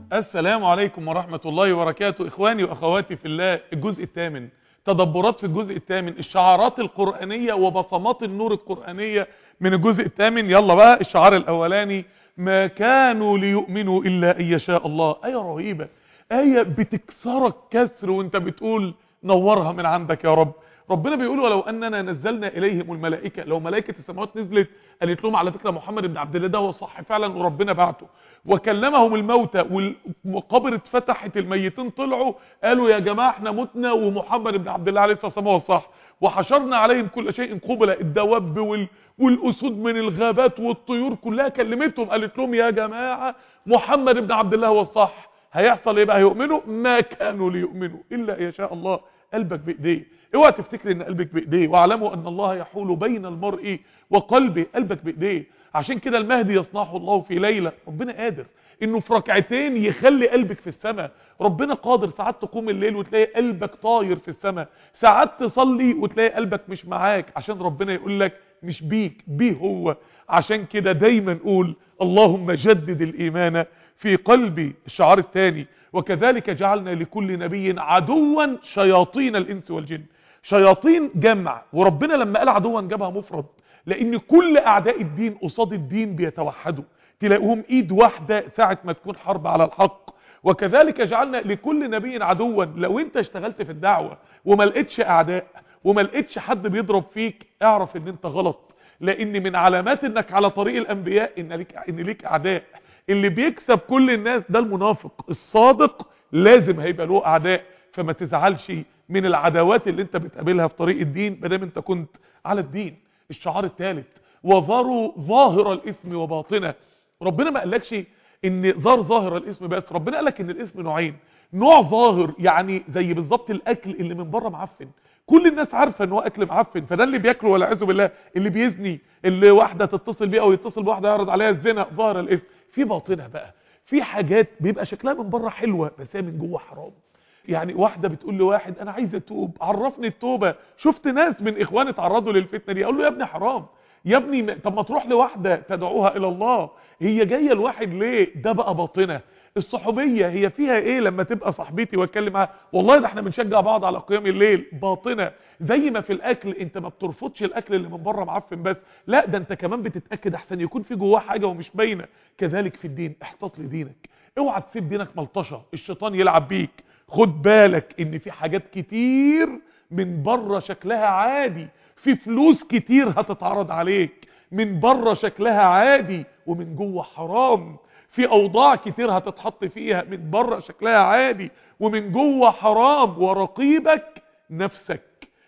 السلام عليكم ورحمة الله وبركاته إخواني وأخواتي في الله الجزء الثامن تدبرات في الجزء الثامن الشعارات القرآنية وبصمات النور القرآنية من الجزء الثامن يلا بقى الشعار الأولاني ما كانوا ليؤمنوا إلا أن يشاء الله آية رهيبة آية بتكسرك كسر وانت بتقول نورها من عندك يا رب ربنا بيقول ولو اننا نزلنا اليهم الملائكه لو ملائكه السماوات نزلت قالت لهم على فكره محمد بن عبد الله ده هو صح فعلا وربنا بعته وكلمهم الموتى والمقابر اتفتحت الميتين طلعوا قالوا يا جماعه احنا متنا ومحمد بن عبد الله عليه الصلاه والسلام هو الصح وحشرنا عليهم كل شيء قبل الدواب وال... والاسود من الغابات والطيور كلها كلمتهم قالت لهم يا جماعه محمد بن عبد الله هو الصح هيحصل ايه بقى هيؤمنوا ما كانوا ليؤمنوا الا يشاء الله قلبك بايديه اوعى تفتكر ان قلبك بايديه واعلموا ان الله يحول بين المرء وقلبه قلبك بايديه عشان كده المهدي يصنعه الله في ليله ربنا قادر انه في ركعتين يخلي قلبك في السماء ربنا قادر ساعات تقوم الليل وتلاقي قلبك طاير في السماء ساعات تصلي وتلاقي قلبك مش معاك عشان ربنا يقول لك مش بيك بيه هو عشان كده دايما نقول اللهم جدد الايمان في قلبي الشعار الثاني وكذلك جعلنا لكل نبي عدوا شياطين الانس والجن شياطين جمع وربنا لما قال عدوا جابها مفرد لان كل اعداء الدين قصاد الدين بيتوحدوا تلاقوهم ايد واحدة ساعة ما تكون حرب على الحق وكذلك جعلنا لكل نبي عدوا لو انت اشتغلت في الدعوة وما لقيتش اعداء وما لقيتش حد بيضرب فيك اعرف ان انت غلط لان من علامات انك على طريق الانبياء ان ليك ان ليك اعداء اللي بيكسب كل الناس ده المنافق الصادق لازم هيبقى له اعداء فما تزعلش من العداوات اللي انت بتقابلها في طريق الدين ما دام انت كنت على الدين الشعار الثالث وظهروا ظاهر الاثم وباطنه ربنا ما قالكش ان ظهر ظاهر الاسم بس ربنا قالك ان الاسم نوعين نوع ظاهر يعني زي بالظبط الاكل اللي من بره معفن كل الناس عارفه ان هو اكل معفن فده اللي بياكله والعياذ بالله اللي بيزني اللي واحده تتصل بيه او يتصل بواحده يعرض عليها الزنا ظاهر الاثم في باطنه بقى في حاجات بيبقى شكلها من بره حلوه بس هي من جوه حرام يعني واحدة بتقول لواحد انا عايزة اتوب عرفني التوبة شفت ناس من اخواني اتعرضوا للفتنة دي اقول له يا ابني حرام يا ابني م... طب ما تروح لواحدة تدعوها الى الله هي جاية الواحد ليه ده بقى باطنة الصحوبية هي فيها ايه لما تبقى صاحبتي واتكلم معاها والله ده احنا بنشجع بعض على قيام الليل باطنة زي ما في الاكل انت ما بترفضش الاكل اللي من بره معفن بس لا ده انت كمان بتتاكد احسن يكون في جواه حاجة ومش باينه كذلك في الدين احتاط لدينك اوعى تسيب دينك ملطشه الشيطان يلعب بيك خد بالك ان في حاجات كتير من بره شكلها عادي في فلوس كتير هتتعرض عليك من بره شكلها عادي ومن جوه حرام في اوضاع كتير هتتحط فيها من بره شكلها عادي ومن جوه حرام ورقيبك نفسك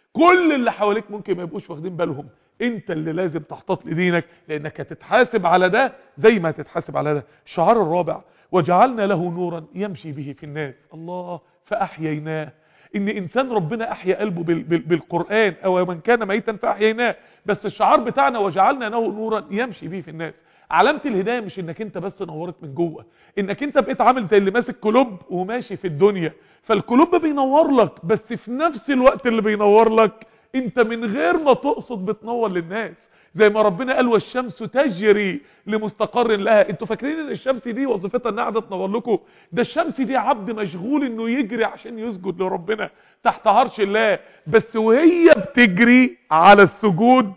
كل اللي حواليك ممكن ما يبقوش واخدين بالهم انت اللي لازم تحتاط لدينك لانك هتتحاسب على ده زي ما هتتحاسب على ده الشعار الرابع وجعلنا له نورا يمشي به في الناس الله فأحييناه ان انسان ربنا احيا قلبه بال بال بالقرآن او من كان ميتا فأحييناه بس الشعار بتاعنا وجعلنا له نورا يمشي به في الناس علامة الهداية مش انك انت بس نورت من جوه انك انت بقيت عامل زي اللي ماسك كلوب وماشي في الدنيا فالكلوب بينور لك بس في نفس الوقت اللي بينور لك انت من غير ما تقصد بتنور للناس زي ما ربنا قال والشمس تجري لمستقر لها انتوا فاكرين ان الشمس دي وظيفتها انها قاعده تنور لكم ده الشمس دي عبد مشغول انه يجري عشان يسجد لربنا تحت عرش الله بس وهي بتجري على السجود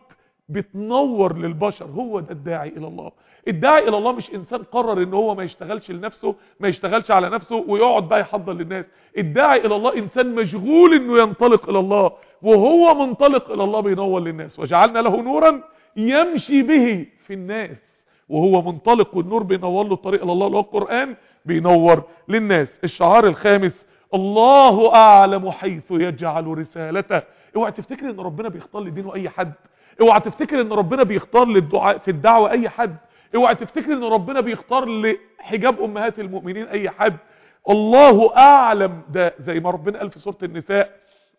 بتنور للبشر هو ده الداعي الى الله الداعي الى الله مش انسان قرر ان هو ما يشتغلش لنفسه ما يشتغلش على نفسه ويقعد بقى يحضر للناس الداعي الى الله انسان مشغول انه ينطلق الى الله وهو منطلق الى الله بينور للناس وجعلنا له نورا يمشي به في الناس وهو منطلق والنور بينور له الطريق الى الله اللي هو القرآن بينور للناس الشعار الخامس الله اعلم حيث يجعل رسالته اوعى تفتكر ان ربنا بيختار لدينه اي حد اوعى تفتكر ان ربنا بيختار للدعاء في الدعوة اي حد اوعى تفتكر ان ربنا بيختار لحجاب امهات المؤمنين اي حد الله اعلم ده زي ما ربنا قال في سورة النساء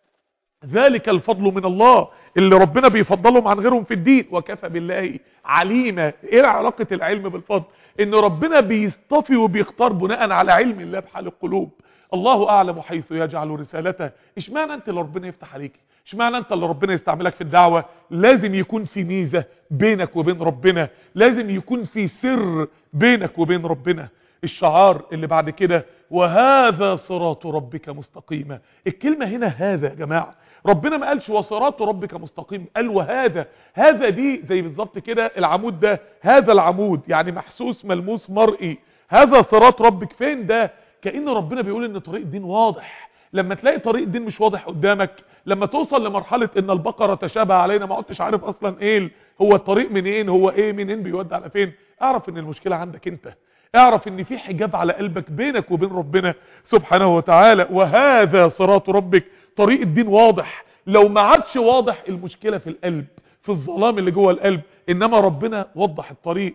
ذلك الفضل من الله اللي ربنا بيفضلهم عن غيرهم في الدين وكفى بالله عليما ايه علاقة العلم بالفضل ان ربنا بيصطفي وبيختار بناء على علم الله بحال القلوب الله اعلم حيث يجعل رسالته اشمعنى انت اللي ربنا يفتح عليك اشمعنى انت اللي ربنا يستعملك في الدعوة لازم يكون في ميزة بينك وبين ربنا لازم يكون في سر بينك وبين ربنا الشعار اللي بعد كده وهذا صراط ربك مستقيما الكلمة هنا هذا يا جماعة ربنا ما قالش وصراط ربك مستقيم قال وهذا هذا دي زي بالظبط كده العمود ده هذا العمود يعني محسوس ملموس مرئي هذا صراط ربك فين ده كأن ربنا بيقول ان طريق الدين واضح لما تلاقي طريق الدين مش واضح قدامك لما توصل لمرحلة ان البقرة تشابه علينا ما عدتش عارف اصلا ايه هو الطريق منين هو ايه منين بيودي على فين اعرف ان المشكلة عندك انت اعرف ان في حجاب على قلبك بينك وبين ربنا سبحانه وتعالى وهذا صراط ربك طريق الدين واضح لو ما عادش واضح المشكلة في القلب في الظلام اللي جوه القلب انما ربنا وضح الطريق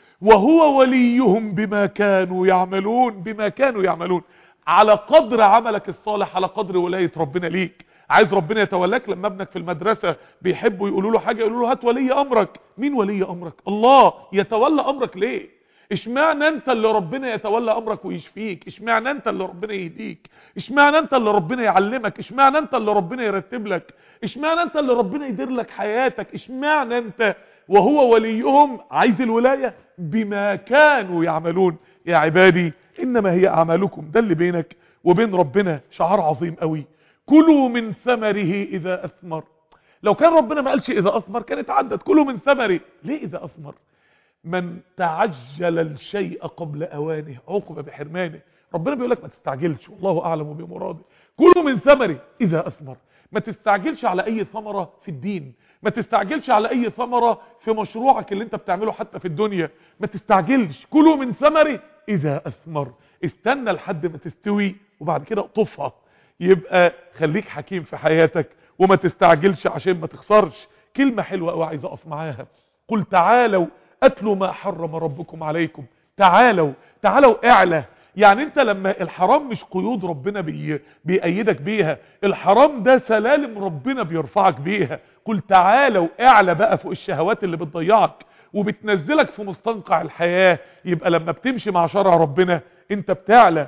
وهو وليهم بما كانوا يعملون بما كانوا يعملون على قدر عملك الصالح على قدر ولاية ربنا ليك عايز ربنا يتولاك لما ابنك في المدرسة بيحبوا يقولوا له حاجة يقولوا له هات ولي امرك مين ولي امرك الله يتولى امرك ليه اشمعنى انت اللي ربنا يتولى امرك ويشفيك اشمعنى انت اللي ربنا يهديك اشمعنى انت اللي ربنا يعلمك اشمعنى انت اللي ربنا يرتب لك اشمعنى انت اللي ربنا يدير لك حياتك اشمعنى انت وهو وليهم عايز الولاية بما كانوا يعملون يا عبادي انما هي اعمالكم ده اللي بينك وبين ربنا شعار عظيم قوي كلوا من ثمره اذا اثمر لو كان ربنا ما قالش اذا اثمر كانت عدت كلوا من ثمره ليه اذا اثمر من تعجل الشيء قبل اوانه عوقب بحرمانه ربنا بيقول لك ما تستعجلش والله اعلم بمراده كلوا من ثمره اذا اثمر ما تستعجلش على اي ثمرة في الدين ما تستعجلش على اي ثمرة في مشروعك اللي انت بتعمله حتى في الدنيا ما تستعجلش كلوا من ثمره اذا اثمر استنى لحد ما تستوي وبعد كده اقطفها يبقى خليك حكيم في حياتك وما تستعجلش عشان ما تخسرش كلمة حلوة قوي عايز اقف معاها قل تعالوا اتلوا ما حرم ربكم عليكم تعالوا تعالوا اعلى يعني انت لما الحرام مش قيود ربنا بي بيأيدك بيها الحرام ده سلالم ربنا بيرفعك بيها قل تعالوا اعلى بقى فوق الشهوات اللي بتضيعك وبتنزلك في مستنقع الحياة يبقى لما بتمشي مع شرع ربنا انت بتعلى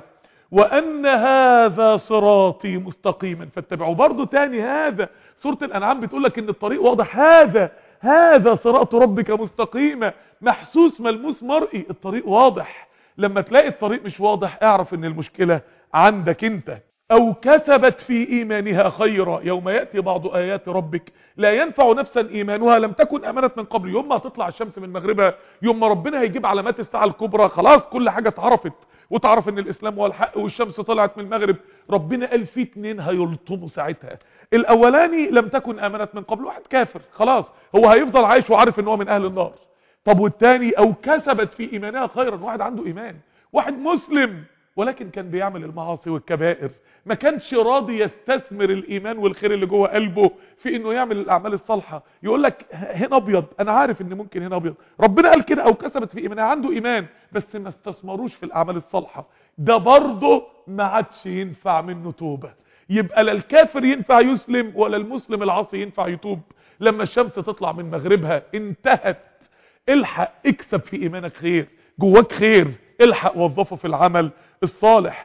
وان هذا صراطي مستقيما فاتبعوا برضو تاني هذا سورة الانعام بتقولك ان الطريق واضح هذا هذا صراط ربك مستقيما محسوس ملموس مرئي الطريق واضح لما تلاقي الطريق مش واضح اعرف ان المشكلة عندك انت او كسبت في ايمانها خيرا يوم يأتي بعض ايات ربك لا ينفع نفسا ايمانها لم تكن امنت من قبل يوم ما هتطلع الشمس من مغربها يوم ما ربنا هيجيب علامات الساعة الكبرى خلاص كل حاجة اتعرفت وتعرف ان الاسلام هو الحق والشمس طلعت من المغرب ربنا قال في اتنين هيلطموا ساعتها الاولاني لم تكن امنت من قبل واحد كافر خلاص هو هيفضل عايش وعارف ان هو من اهل النار طب والتاني او كسبت في ايمانها خيرا واحد عنده ايمان واحد مسلم ولكن كان بيعمل المعاصي والكبائر ما كانش راضي يستثمر الايمان والخير اللي جوه قلبه في انه يعمل الاعمال الصالحه يقول لك هنا ابيض انا عارف ان ممكن هنا ابيض ربنا قال كده او كسبت في ايمانها عنده ايمان بس ما استثمروش في الاعمال الصالحه ده برضه ما عادش ينفع منه توبه يبقى لا الكافر ينفع يسلم ولا المسلم العاصي ينفع يتوب لما الشمس تطلع من مغربها انتهت الحق اكسب في ايمانك خير جواك خير الحق وظفه في العمل الصالح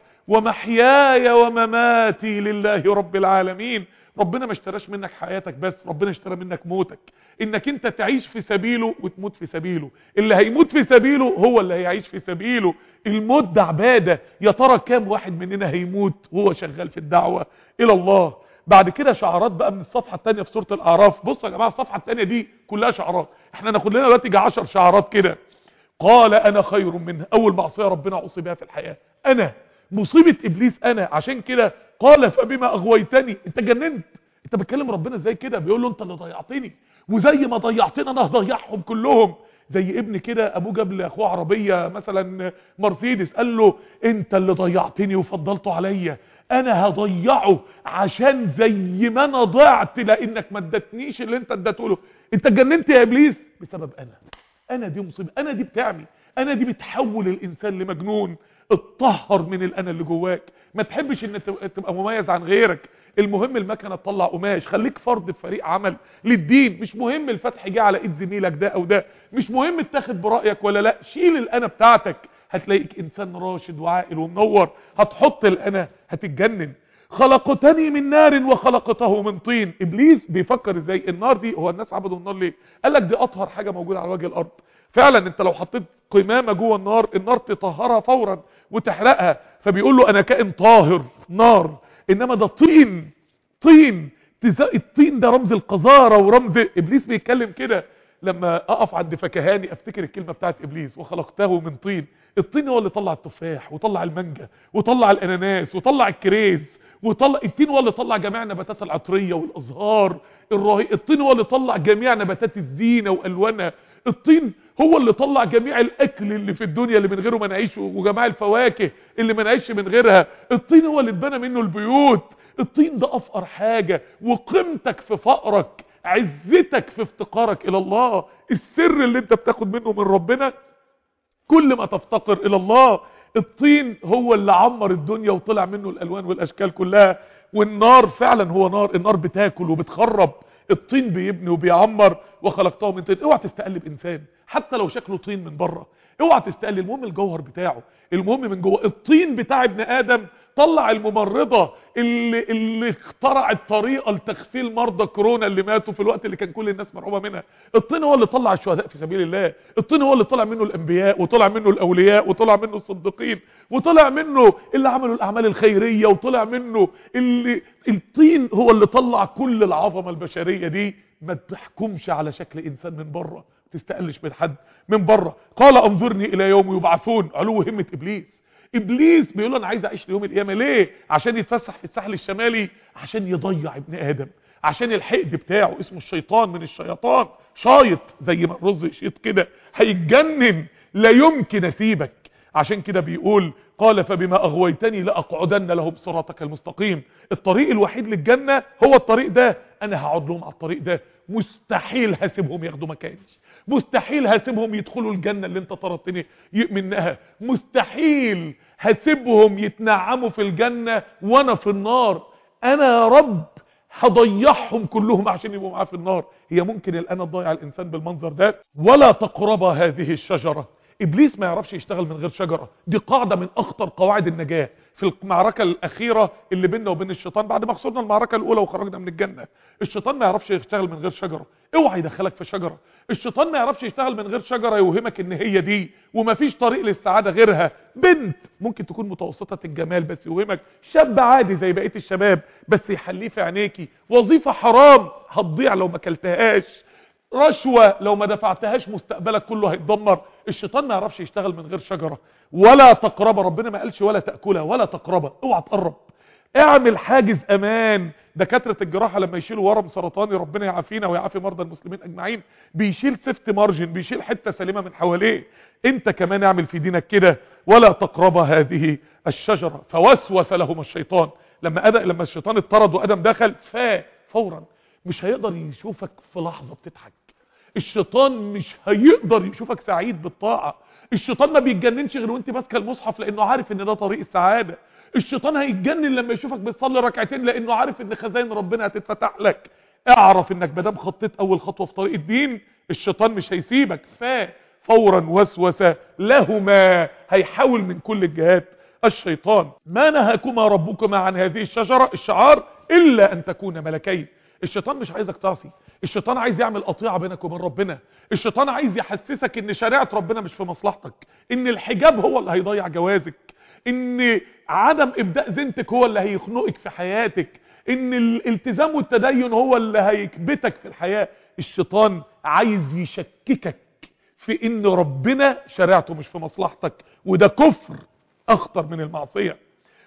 ومحياي ومماتي لله رب العالمين ربنا ما اشتراش منك حياتك بس ربنا اشترى منك موتك انك انت تعيش في سبيله وتموت في سبيله اللي هيموت في سبيله هو اللي هيعيش في سبيله الموت ده عبادة يا ترى كام واحد مننا هيموت وهو شغال في الدعوة الى الله بعد كده شعارات بقى من الصفحة التانية في سورة الاعراف بصوا يا جماعة الصفحة التانية دي كلها شعارات احنا ناخد لنا دلوقتي جه 10 شعارات كده قال انا خير منها اول معصية ربنا عصي بها في الحياة انا مصيبة ابليس انا عشان كده قال فبما اغويتني انت جننت انت بتكلم ربنا ازاي كده بيقول له انت اللي ضيعتني وزي ما ضيعتني انا هضيعهم كلهم زي ابن كده ابوه جاب لاخوه عربيه مثلا مرسيدس قال له انت اللي ضيعتني وفضلته عليا انا هضيعه عشان زي ما انا ضعت لانك ما ادتنيش اللي انت اديته له انت اتجننت يا ابليس بسبب انا انا دي مصيبه انا دي بتعمي انا دي بتحول الانسان لمجنون اتطهر من الانا اللي جواك ما تحبش ان تبقى مميز عن غيرك المهم المكنه تطلع قماش خليك فرد في فريق عمل للدين مش مهم الفتح جه على ايد زميلك ده او ده مش مهم اتاخد برايك ولا لا شيل الانا بتاعتك هتلاقيك انسان راشد وعاقل ومنور هتحط الانا هتتجنن خلقتني من نار وخلقته من طين ابليس بيفكر ازاي النار دي هو الناس عبدوا النار ليه قال لك دي اطهر حاجه موجوده على وجه الارض فعلا انت لو حطيت قمامة جوه النار النار تطهرها فورا وتحرقها فبيقول له انا كائن طاهر نار انما ده طين طين الطين ده رمز القذارة ورمز ابليس بيتكلم كده لما اقف عند فكهاني افتكر الكلمة بتاعت ابليس وخلقته من طين الطين هو اللي طلع التفاح وطلع المانجا وطلع الاناناس وطلع الكريز وطلع الطين هو اللي طلع جميع النباتات العطرية والازهار الرهي الطين هو اللي طلع جميع نباتات الزينة والوانها الطين هو اللي طلع جميع الاكل اللي في الدنيا اللي من غيره ما نعيش وجميع الفواكه اللي ما نعيش من غيرها الطين هو اللي اتبنى منه البيوت الطين ده افقر حاجة وقيمتك في فقرك عزتك في افتقارك الى الله السر اللي انت بتاخد منه من ربنا كل ما تفتقر الى الله الطين هو اللي عمر الدنيا وطلع منه الالوان والاشكال كلها والنار فعلا هو نار النار بتاكل وبتخرب الطين بيبني وبيعمر وخلقته من طين اوعى تستقلب انسان حتى لو شكله طين من بره اوعى تستقلب المهم الجوهر بتاعه المهم من جوه الطين بتاع ابن ادم طلع الممرضة اللي, اللي اخترعت طريقة لتغسيل مرضى كورونا اللي ماتوا في الوقت اللي كان كل الناس مرعوبة منها الطين هو اللي طلع الشهداء في سبيل الله الطين هو اللي طلع منه الانبياء وطلع منه الاولياء وطلع منه الصديقين وطلع منه اللي عملوا الاعمال الخيرية وطلع منه اللي الطين هو اللي طلع كل العظمة البشرية دي ما تحكمش على شكل انسان من بره تستقلش من حد من بره قال انظرني الى يوم يبعثون علو همة ابليس ابليس بيقول انا عايز اعيش ليوم القيامه ليه عشان يتفسح في الساحل الشمالي عشان يضيع ابن ادم عشان الحقد بتاعه اسمه الشيطان من الشيطان شايط زي ما الرز يشيط كده هيتجنن لا يمكن اسيبك عشان كده بيقول قال فبما اغويتني لاقعدن لهم صراطك المستقيم الطريق الوحيد للجنه هو الطريق ده انا هقعد لهم على الطريق ده مستحيل هسيبهم ياخدوا مكاني مستحيل هسيبهم يدخلوا الجنة اللي انت طردتني منها مستحيل هسيبهم يتنعموا في الجنة وانا في النار انا يا رب هضيعهم كلهم عشان يبقوا معاه في النار هي ممكن الان تضيع الانسان بالمنظر ده ولا تقرب هذه الشجرة ابليس ما يعرفش يشتغل من غير شجرة دي قاعدة من اخطر قواعد النجاة في المعركة الاخيرة اللي بيننا وبين الشيطان بعد ما خسرنا المعركة الاولى وخرجنا من الجنة الشيطان ما يعرفش يشتغل من غير شجرة اوعى يدخلك في شجرة الشيطان ما يعرفش يشتغل من غير شجرة يوهمك ان هي دي ومفيش طريق للسعادة غيرها بنت ممكن تكون متوسطة الجمال بس يوهمك شاب عادي زي بقية الشباب بس يحليه في عينيكي وظيفة حرام هتضيع لو ما كلتهاش رشوة لو ما دفعتهاش مستقبلك كله هيتدمر الشيطان ما يعرفش يشتغل من غير شجرة ولا تقرب ربنا ما قالش ولا تأكلها ولا تقربها اوعى تقرب اعمل حاجز امان دكاترة الجراحة لما يشيلوا ورم سرطاني ربنا يعافينا ويعافي مرضى المسلمين اجمعين بيشيل سيفت مارجن بيشيل حتة سليمة من حواليه انت كمان اعمل في دينك كده ولا تقرب هذه الشجرة فوسوس لهم الشيطان لما أدى لما الشيطان اطرد وادم دخل فا فورا مش هيقدر يشوفك في لحظة بتضحك الشيطان مش هيقدر يشوفك سعيد بالطاعة الشيطان ما بيتجننش غير وانت ماسكه المصحف لانه عارف ان ده طريق السعاده الشيطان هيتجنن لما يشوفك بتصلي ركعتين لانه عارف ان خزائن ربنا هتتفتح لك اعرف انك بدام خطيت اول خطوه في طريق الدين الشيطان مش هيسيبك فا فورا وسوس لهما هيحاول من كل الجهات الشيطان ما نهاكما ربكما عن هذه الشجره الشعار الا ان تكون ملكين الشيطان مش عايزك تعصي الشيطان عايز يعمل قطيعة بينك وبين ربنا الشيطان عايز يحسسك ان شريعة ربنا مش في مصلحتك ان الحجاب هو اللي هيضيع جوازك ان عدم ابداء زينتك هو اللي هيخنقك في حياتك ان الالتزام والتدين هو اللي هيكبتك في الحياة الشيطان عايز يشككك في ان ربنا شريعته مش في مصلحتك وده كفر اخطر من المعصية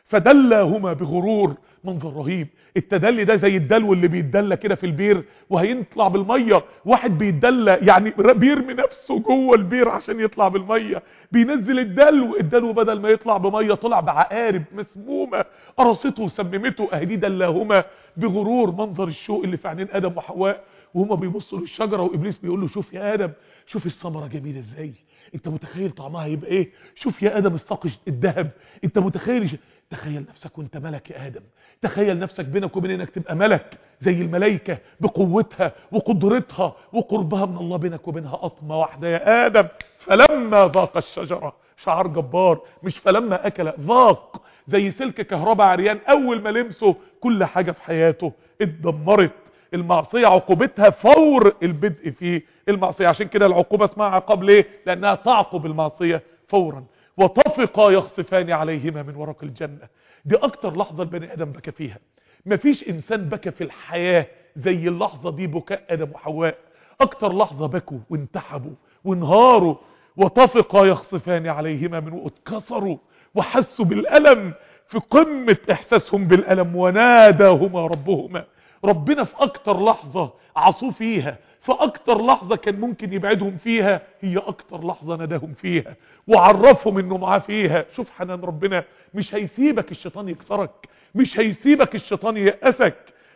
فدلاهما بغرور منظر رهيب التدلي ده زي الدلو اللي بيتدلى كده في البير وهيطلع بالميه واحد بيتدلى يعني بيرمي نفسه جوه البير عشان يطلع بالميه بينزل الدلو الدلو بدل ما يطلع بميه طلع بعقارب مسمومه قرصته وسممته اهدي دلاهما بغرور منظر الشوق اللي في عينين ادم وحواء وهما بيبصوا للشجره وابليس بيقول له شوف يا ادم شوف الثمره جميله ازاي انت متخيل طعمها هيبقى ايه شوف يا ادم الساق الذهب انت متخيل تخيل نفسك وانت ملك يا ادم تخيل نفسك بينك وبين انك تبقى ملك زي الملائكة بقوتها وقدرتها وقربها من الله بينك وبينها قطمة واحدة يا ادم فلما ذاق الشجرة شعار جبار مش فلما اكل ذاق زي سلك كهرباء عريان اول ما لمسه كل حاجة في حياته اتدمرت المعصية عقوبتها فور البدء في المعصية عشان كده العقوبة اسمها عقاب ليه لانها تعقب المعصية فورا وطفقا يخصفان عليهما من ورق الجنة دي اكتر لحظة البني ادم بكى فيها مفيش انسان بكى في الحياة زي اللحظة دي بكاء ادم وحواء اكتر لحظة بكوا وانتحبوا وانهاروا وطفقا يخصفان عليهما من واتكسروا وحسوا بالألم في قمة احساسهم بالألم وناداهما ربهما ربنا في اكتر لحظة عصوا فيها في اكتر لحظة كان ممكن يبعدهم فيها هي اكتر لحظة نداهم فيها وعرفهم انه معاه فيها شوف حنان ربنا مش هيسيبك الشيطان يكسرك مش هيسيبك الشيطان يأسك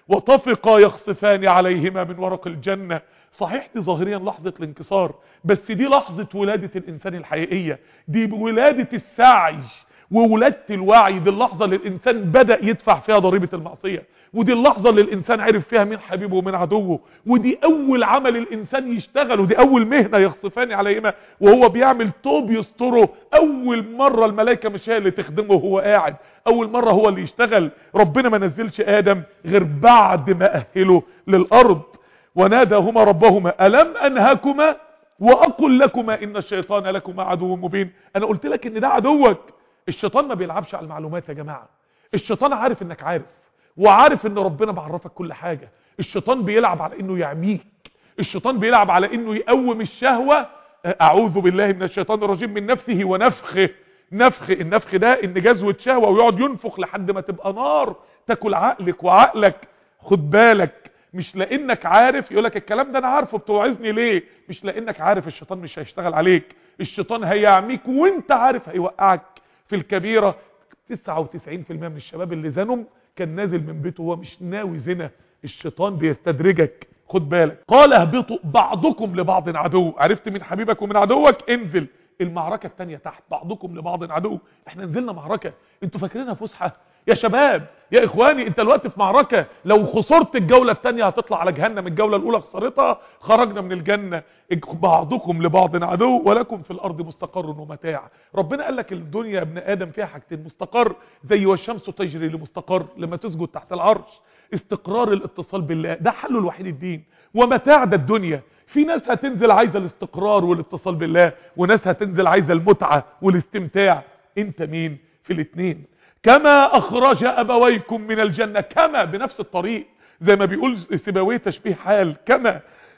وطفقا يخصفان عليهما من ورق الجنة صحيح دي ظاهريا لحظة الانكسار بس دي لحظة ولادة الانسان الحقيقية دي ولادة السعي وولادة الوعي دي اللحظة اللي الانسان بدأ يدفع فيها ضريبة المعصية ودي اللحظة اللي الانسان عرف فيها مين حبيبه ومين عدوه ودي اول عمل الانسان يشتغل ودي اول مهنة يخصفان عليهما وهو بيعمل توب يستره اول مرة الملائكة مش هي اللي تخدمه وهو قاعد اول مرة هو اللي يشتغل ربنا ما نزلش ادم غير بعد ما اهله للارض وناداهما ربهما ألم أنهكما وأقل لكما إن الشيطان لكما عدو مبين أنا قلت لك إن ده عدوك الشيطان ما بيلعبش على المعلومات يا جماعة الشيطان عارف إنك عارف وعارف إن ربنا بعرفك كل حاجة الشيطان بيلعب على إنه يعميك الشيطان بيلعب على إنه يقوم الشهوة أعوذ بالله من الشيطان الرجيم من نفسه ونفخه نفخ النفخ ده إن جزوة شهوة ويقعد ينفخ لحد ما تبقى نار تاكل عقلك وعقلك خد بالك مش لانك عارف يقولك الكلام ده انا عارفه بتوعظني ليه مش لانك عارف الشيطان مش هيشتغل عليك الشيطان هيعميك وانت عارف هيوقعك في الكبيرة 99% من الشباب اللي زنم كان نازل من بيته وهو مش ناوي زنا الشيطان بيستدرجك خد بالك قال اهبطوا بعضكم لبعض عدو عرفت من حبيبك ومن عدوك انزل المعركة التانية تحت بعضكم لبعض عدو احنا نزلنا معركة انتوا فاكرينها فسحة يا شباب يا اخواني انت الوقت في معركة لو خسرت الجولة التانية هتطلع على جهنم الجولة الاولى خسرتها خرجنا من الجنة بعضكم لبعض عدو ولكم في الارض مستقر ومتاع ربنا قال لك الدنيا يا ابن ادم فيها حاجتين مستقر زي والشمس تجري لمستقر لما تسجد تحت العرش استقرار الاتصال بالله ده حله الوحيد الدين ومتاع ده الدنيا في ناس هتنزل عايزة الاستقرار والاتصال بالله وناس هتنزل عايزة المتعة والاستمتاع انت مين في الاثنين كما اخرج ابويكم من الجنة كما بنفس الطريق زي ما بيقول سيبويه تشبيه حال كما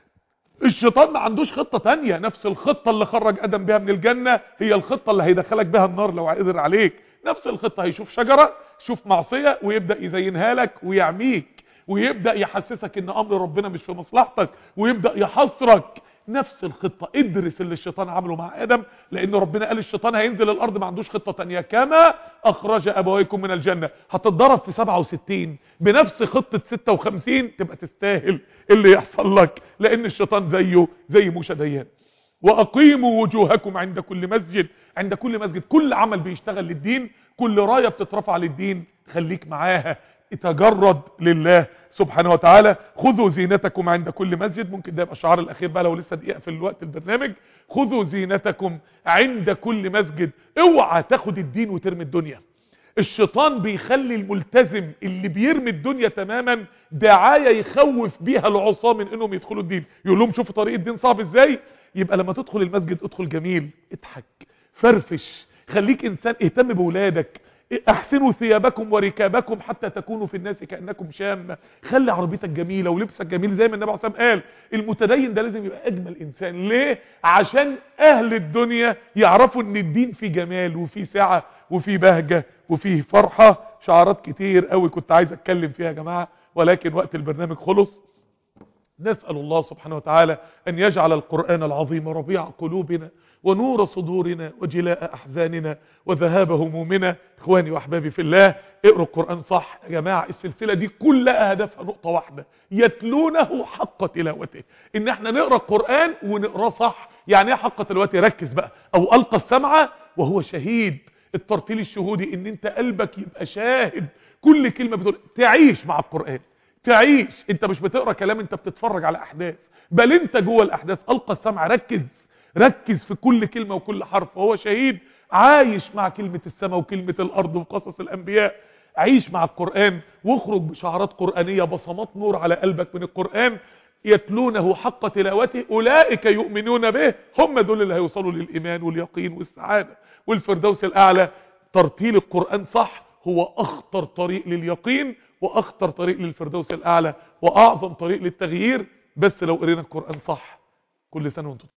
الشيطان ما عندوش خطة تانية نفس الخطة اللي خرج ادم بها من الجنة هي الخطة اللي هيدخلك بها النار لو قدر عليك نفس الخطة هيشوف شجرة شوف معصية ويبدأ يزينها لك ويعميك ويبدأ يحسسك ان امر ربنا مش في مصلحتك ويبدأ يحصرك نفس الخطة ادرس اللي الشيطان عمله مع ادم لان ربنا قال الشيطان هينزل الارض ما عندوش خطة تانية كما اخرج ابويكم من الجنة هتتضرب في 67 بنفس خطة 56 تبقى تستاهل اللي يحصل لك لان الشيطان زيه زي موسى ديان واقيموا وجوهكم عند كل مسجد عند كل مسجد كل عمل بيشتغل للدين كل راية بتترفع للدين خليك معاها اتجرد لله سبحانه وتعالى خذوا زينتكم عند كل مسجد ممكن ده يبقى الشعار الاخير بقى لو لسه دقيقه في الوقت البرنامج خذوا زينتكم عند كل مسجد اوعى تاخد الدين وترمي الدنيا الشيطان بيخلي الملتزم اللي بيرمي الدنيا تماما دعايه يخوف بيها العصاه من انهم يدخلوا الدين يقول لهم شوفوا طريق الدين صعب ازاي يبقى لما تدخل المسجد ادخل جميل اضحك فرفش خليك انسان اهتم بولادك احسنوا ثيابكم وركابكم حتى تكونوا في الناس كأنكم شامة خلي عربيتك جميلة ولبسك جميل زي ما النبي عليه الصلاة والسلام قال المتدين ده لازم يبقى اجمل انسان ليه عشان اهل الدنيا يعرفوا ان الدين فيه جمال وفيه سعة وفيه بهجة وفيه فرحة شعارات كتير قوي كنت عايز اتكلم فيها يا جماعة ولكن وقت البرنامج خلص نسأل الله سبحانه وتعالى أن يجعل القرآن العظيم ربيع قلوبنا ونور صدورنا وجلاء أحزاننا وذهاب همومنا إخواني وأحبابي في الله اقروا القرآن صح يا جماعة السلسلة دي كلها هدفها نقطة واحدة يتلونه حق تلاوته إن احنا نقرأ القرآن ونقرأ صح يعني ايه حق تلاوته ركز بقى أو ألقى السمع وهو شهيد الترتيل الشهودي إن انت قلبك يبقى شاهد كل كلمة بتقول تعيش مع القرآن تعيش انت مش بتقرا كلام انت بتتفرج على احداث بل انت جوه الاحداث القى السمع ركز ركز في كل كلمة وكل حرف وهو شهيد عايش مع كلمة السماء وكلمة الارض وقصص الانبياء عيش مع القرآن واخرج بشعارات قرآنية بصمات نور على قلبك من القرآن يتلونه حق تلاوته أولئك يؤمنون به هم دول اللي هيوصلوا للإيمان واليقين والسعادة والفردوس الأعلى ترتيل القرآن صح هو أخطر طريق لليقين وأخطر طريق للفردوس الأعلى وأعظم طريق للتغيير بس لو قرينا القرآن صح كل سنة وانتم